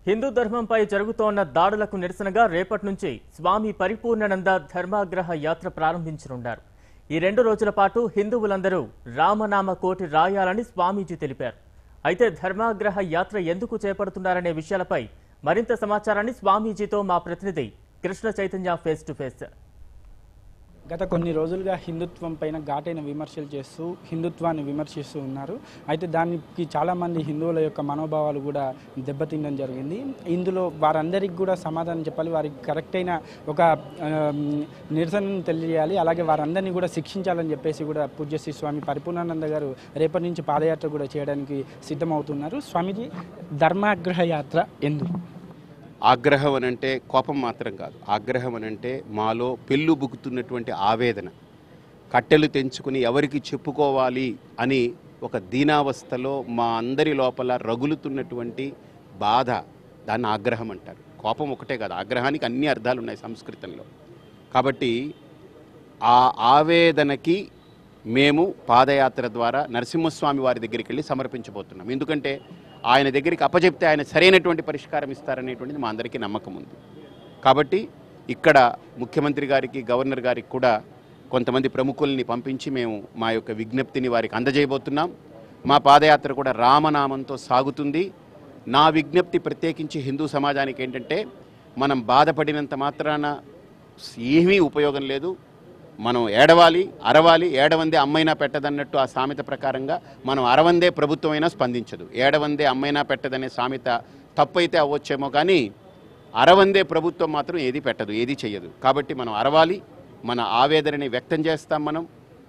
హిందూ ధర్మంపై జరుగుతోన్న దాడులకు నిరసనగా రేపటి నుంచి స్వామి పరిపూర్ణానంద ధర్మాగ్రహ యాత్ర ప్రారంభించనున్నారు ఈ రెండు రోజుల పాటు హిందువులందరూ రామనామ కోటి రాయాలని స్వామీజీ తెలిపారు అయితే ధర్మాగ్రహ యాత్ర ఎందుకు చేపడుతున్నారనే విషయాలపై మరింత సమాచారాన్ని స్వామీజీతో మా ప్రతినిధి Krishna Chaitanya face to face గత కొన్ని రోజులుగా హిందుత్వం పైన ఘాటైన విమర్శలు చేస్తూ హిందుత్వాన్ని విమర్శిస్తూ ఉన్నారు అయితే దానికి చాలామంది హిందువుల యొక్క మనోభావాలు కూడా దెబ్బతినడం జరిగింది ఇందులో వారందరికీ కూడా సమాధానం చెప్పాలి వారికి కరెక్ట్ అయిన ఒక ఆమ్, నిరసనను తెలియజేయాలి అలాగే వారందరినీ కూడా శిక్షించాలని చెప్పేసి కూడా పూజ్యశ్రీ స్వామి పరిపూర్ణానంద గారు రేపటి నుంచి పాదయాత్ర కూడా చేయడానికి సిద్ధమవుతున్నారు స్వామీజీ ధర్మాగ్రహ యాత్ర ఎందుకు ఆగ్రహం అని అంటే కోపం మాత్రం కాదు ఆగ్రహం అని అంటే మాలో పెళ్ళు బుకుతున్నటువంటి ఆవేదన కట్టెలు తెంచుకుని ఎవరికి చెప్పుకోవాలి అని ఒక దీనావస్థలో మా అందరి లోపల రగులుతున్నటువంటి బాధ దాన్ని ఆగ్రహం అంటారు కోపం ఒకటే కాదు ఆగ్రహానికి అన్ని అర్థాలు ఉన్నాయి సంస్కృతంలో కాబట్టి ఆ ఆవేదనకి మేము పాదయాత్ర ద్వారా నరసింహస్వామి వారి దగ్గరికి వెళ్ళి సమర్పించబోతున్నాం ఎందుకంటే ఆయన దగ్గరికి అప్పచెప్తే ఆయన సరైనటువంటి పరిష్కారం ఇస్తారనేటువంటిది మా అందరికీ నమ్మకం ఉంది కాబట్టి ఇక్కడ ముఖ్యమంత్రి గారికి గవర్నర్ గారికి కూడా కొంతమంది ప్రముఖుల్ని పంపించి మేము మా యొక్క విజ్ఞప్తిని వారికి అందజేయబోతున్నాం మా పాదయాత్ర కూడా రామనామంతో సాగుతుంది నా విజ్ఞప్తి ప్రత్యేకించి హిందూ సమాజానికి ఏంటంటే మనం బాధపడినంత మాత్రాన ఏమీ ఉపయోగం లేదు మనం ఏడవాలి అరవాలి ఏడవందే అమ్మైనా పెట్టదన్నట్టు ఆ సామెత ప్రకారంగా మనం అరవందే ప్రభుత్వమైనా స్పందించదు ఏడవందే అమ్మైనా పెట్టదనే సామెత తప్పు అయితే అవ్వచ్చేమో కానీ అరవందే ప్రభుత్వం మాత్రం ఏది పెట్టదు ఏది చెయ్యదు కాబట్టి మనం అరవాలి మన ఆవేదనని వ్యక్తం చేస్తాం మనం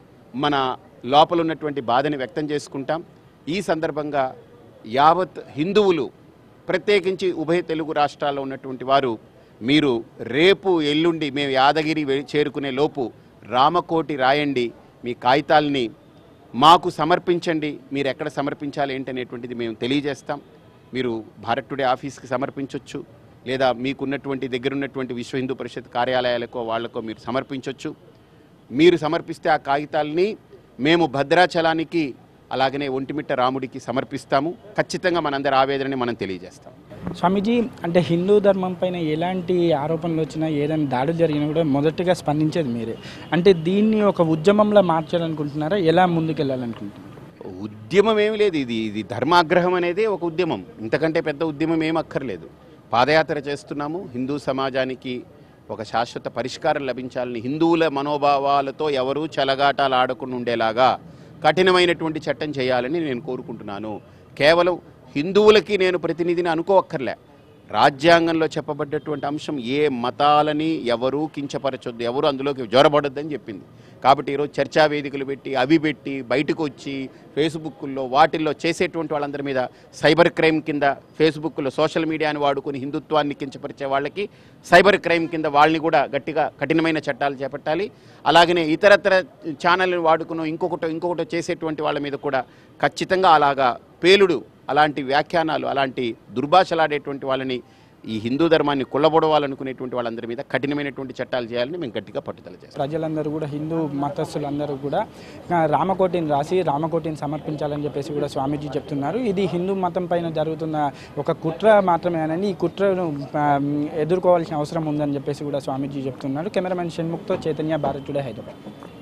మన లోపల ఉన్నటువంటి బాధని వ్యక్తం చేసుకుంటాం ఈ సందర్భంగా యావత్ హిందువులు ప్రత్యేకించి ఉభయ తెలుగు రాష్ట్రాల్లో ఉన్నటువంటి వారు మీరు రేపు ఎల్లుండి మేము యాదగిరి వె- చేరుకునే లోపు రామకోటి రాయండి మీ కాగితాల్ని మాకు సమర్పించండి మీరు ఎక్కడ సమర్పించాలి ఏంటనేటువంటిది మేము తెలియజేస్తాం మీరు భారత్ టుడే ఆఫీస్కి సమర్పించవచ్చు లేదా మీకున్నటువంటి దగ్గరున్నటువంటి విశ్వ హిందూ పరిషత్ కార్యాలయాలకో వాళ్లకో మీరు సమర్పించవచ్చు మీరు సమర్పిస్తే ఆ కాగితాలని మేము భద్రాచలానికి అలాగనే ఒంటిమిట్ట రాముడికి సమర్పిస్తాము ఖచ్చితంగా మనందరి ఆవేదనని మనం తెలియజేస్తాం స్వామీజీ అంటే హిందూ ధర్మం పైన ఎలాంటి ఆరోపణలు వచ్చినా ఏదైనా దాడులు జరిగినా కూడా మొదటగా స్పందించేది మీరే అంటే దీన్ని ఒక ఉద్యమంలో మార్చాలనుకుంటున్నారా ఎలా ముందుకెళ్ళాలనుకుంటున్నారు ఉద్యమం ఏమి లేదు ఇది ఇది ధర్మాగ్రహం అనేది ఒక ఉద్యమం ఇంతకంటే పెద్ద ఉద్యమం ఏం అక్కర్లేదు పాదయాత్ర చేస్తున్నాము హిందూ సమాజానికి ఒక శాశ్వత పరిష్కారం లభించాలని హిందువుల మనోభావాలతో ఎవరూ చెలగాటాలు ఆడకుండా ఉండేలాగా కఠినమైనటువంటి చట్టం చేయాలని నేను కోరుకుంటున్నాను కేవలం హిందువులకి నేను ప్రతినిధిని అనుకోవక్కర్లే రాజ్యాంగంలో చెప్పబడ్డటువంటి అంశం ఏ మతాలని ఎవరూ కించపరచొద్దు ఎవరు అందులోకి జ్వరపడొద్దని చెప్పింది కాబట్టి ఈరోజు చర్చా వేదికలు పెట్టి అవి పెట్టి బయటకు వచ్చి ఫేస్బుక్లో వాటిల్లో చేసేటువంటి వాళ్ళందరి మీద సైబర్ క్రైమ్ కింద ఫేస్బుక్లో సోషల్ మీడియాని వాడుకొని హిందుత్వాన్ని కించపరిచే వాళ్ళకి సైబర్ క్రైమ్ కింద వాళ్ళని కూడా గట్టిగా కఠినమైన చట్టాలు చేపట్టాలి అలాగనే ఇతరత్ర ఛానల్ని వాడుకుని ఇంకొకటో ఇంకొకటో చేసేటువంటి వాళ్ళ మీద కూడా ఖచ్చితంగా అలాగా పేలుడు అలాంటి వ్యాఖ్యానాలు అలాంటి దుర్భాషలాడేటువంటి వాళ్ళని ఈ హిందూ ధర్మాన్ని కుళ్ళబొడవాలనుకునేటువంటి వాళ్ళందరి మీద కఠినమైనటువంటి చట్టాలు చేయాలని మేము గట్టిగా పట్టుదల చేస్తాం ప్రజలందరూ కూడా హిందూ మతస్థులందరూ కూడా ఆ, రామకోటిని రాసి రామకోటిని సమర్పించాలని చెప్పేసి కూడా స్వామీజీ చెప్తున్నారు ఇది హిందూ మతం పైన జరుగుతున్న ఒక కుట్ర మాత్రమేనని ఈ కుట్రను ఆ, ఎదుర్కోవాల్సిన అవసరం ఉందని చెప్పేసి కూడా స్వామీజీ చెప్తున్నారు కెమెరామెన్ షణ్ముఖ్తో చైతన్య భారత్ టుడే హైదరాబాద్